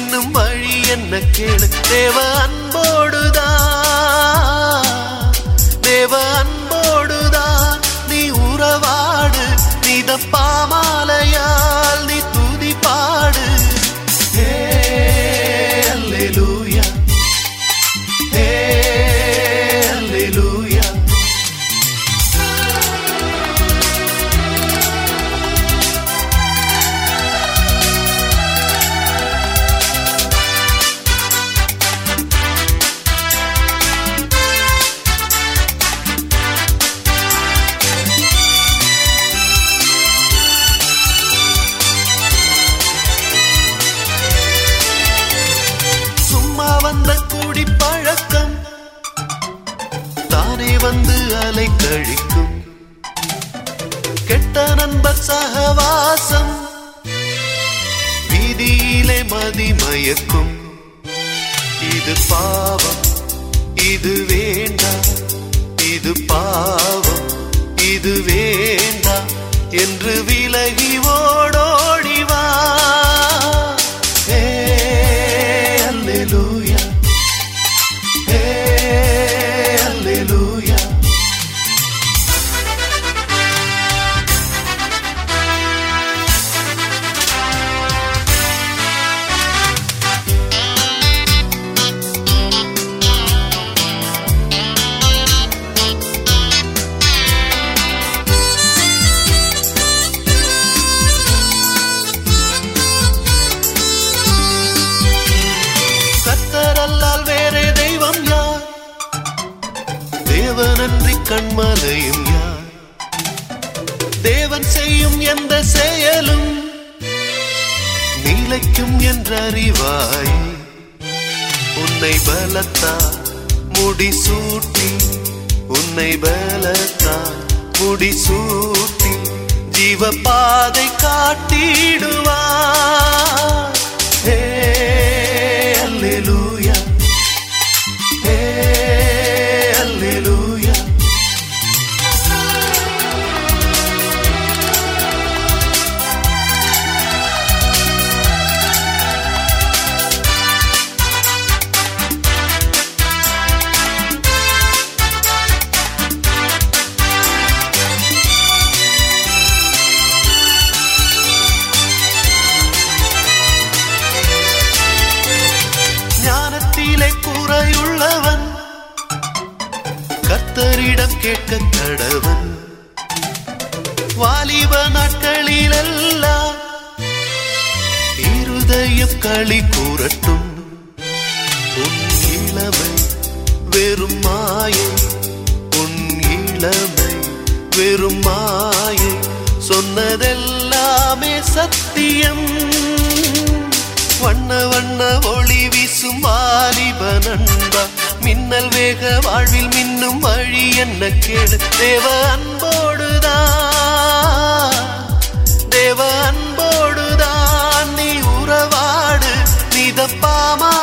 மின்னும் வழி என்ன கேளு தேவ அன்போடுதான் தேவ அன்போடுதான் நீ உறவாடு நித பாமாலையால் நீ துதி பாடு ஹே அல்லேலூயா ஹே அல்லேலூயா சும்மா வந்த கூடி பழக்கம் தானே வந்து அலை கழிக்கும் கெட்ட நண்பர் சகவாசம் வீதியிலே மதிமயக்கும் இது பாவம் இது வேண்டாம் இது பாவம் இது வேண்டாம் என்று விலகி ஓடோடிவா ஹே அல்லேலூயா ஹே அல்லேலூயா கத்தரல்லால் வேறே தெய்வம் யார் தேவனன்றி கண்மலையும் யார் தேவன் செய்யும் எந்த செயலும் நீலைக்கும் என்றறிவாய் உன்னை பலத்தா முடிசூட்டி உன்னை பலத்தா முடிசூட்டி ஜீவ பாதை காட்டிடுவார் ஹே அல்லேலூயா ஹே அல்லேலூயா ஞானத்திலே குறையுள்ளவன் கர்த்தரிடம் கேட்க கடவன் வாலிப நாட்களிலெல்லாம் இருதயம் களி கூறட்டும் உன் இளமை வெறும் மாயை உன் இளமை வெறும் மாயை சொன்னதெல்லாமே சத்தியம் வண்ண வண்ண ஒளி வீசும் வாலிப நண்பா மின்னல் வேக வாழ்வில் மின்னும் வழி என்ன கேளு தேவ அன்போடுதான் தேவ அன்போடுதான் நீ உறவாடு நிதப்பாமா